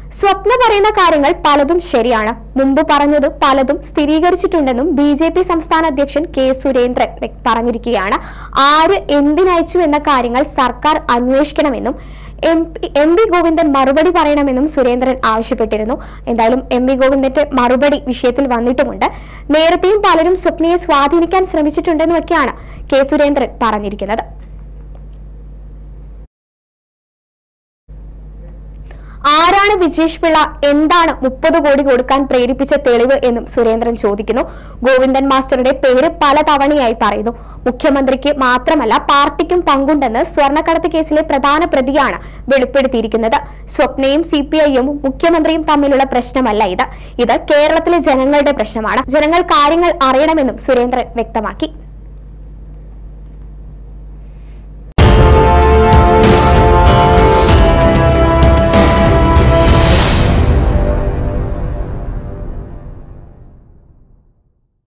സ്വപ്ന പറയുന്ന കാര്യങ്ങൾ പലതും ശരിയാണ് മുമ്പ് പറഞ്ഞത് പലതും സ്ഥിരീകരിച്ചിട്ടുണ്ടെന്നും ബി ജെ പി സംസ്ഥാന അധ്യക്ഷൻ കെ സുരേന്ദ്രൻ വ്യക്- പറഞ്ഞിരിക്കുകയാണ് ആര് എന്തിനയച്ചു എന്ന കാര്യങ്ങൾ സർക്കാർ അന്വേഷിക്കണമെന്നും M P- M V Govindan മറുപടി പറയണമെന്നും സുരേന്ദ്രൻ ആവശ്യപ്പെട്ടിരുന്നു എന്തായാലും എം വി ഗോവിന്ദന്റെ മറുപടി വിഷയത്തിൽ വന്നിട്ടുമുണ്ട് നേരത്തെയും പലരും സ്വപ്നയെ സ്വാധീനിക്കാൻ ശ്രമിച്ചിട്ടുണ്ടെന്നുമൊക്കെയാണ് കെ സുരേന്ദ്രൻ പറഞ്ഞിരിക്കുന്നത് ആരാണ് വിജേഷ് പിള്ള എന്താണ് മുപ്പത് കോടി കൊടുക്കാൻ പ്രേരിപ്പിച്ച തെളിവ് എന്നും സുരേന്ദ്രൻ ചോദിക്കുന്നു ഗോവിന്ദൻ മാസ്റ്ററുടെ പേര് പലതവണയായി പറയുന്നു മുഖ്യമന്ത്രിക്ക് മാത്രമല്ല പാർട്ടിക്കും പങ്കുണ്ടെന്ന് സ്വർണ്ണക്കടത്ത് കേസിലെ പ്രധാന പ്രതിയാണ് വെളിപ്പെടുത്തിയിരിക്കുന്നത് സ്വപ്നയും സി പി ഐയും മുഖ്യമന്ത്രിയും തമ്മിലുള്ള പ്രശ്നമല്ല ഇത് ഇത് കേരളത്തിലെ ജനങ്ങളുടെ പ്രശ്നമാണ് ജനങ്ങൾ കാര്യങ്ങൾ അറിയണമെന്നും സുരേന്ദ്രൻ വ്യക്തമാക്കി